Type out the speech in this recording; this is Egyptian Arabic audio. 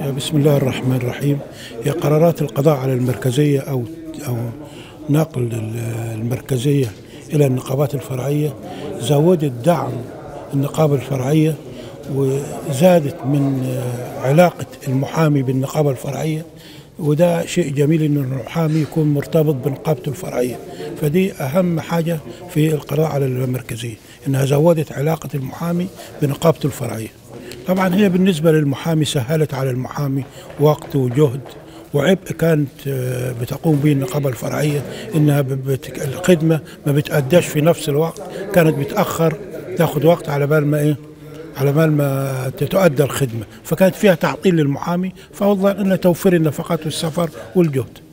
بسم الله الرحمن الرحيم هي قرارات القضاء على المركزية أو أو نقل المركزية إلى النقابات الفرعية زودت دعم النقابة الفرعية وزادت من علاقة المحامي بالنقابة الفرعية وده شيء جميل ان المحامي يكون مرتبط بنقابته الفرعيه فدي اهم حاجه في القضاء على المركزيه انها زودت علاقه المحامي بنقابته الفرعيه طبعا هي بالنسبه للمحامي سهلت على المحامي وقت وجهد وعبء كانت بتقوم به النقابه الفرعيه انها بت... الخدمه ما بتأداش في نفس الوقت كانت بتاخر تاخذ وقت على بال ما ايه على بال ما تتؤدى الخدمه فكانت فيها تعطيل للمحامي فوضع ان توفير النفقات والسفر والجهد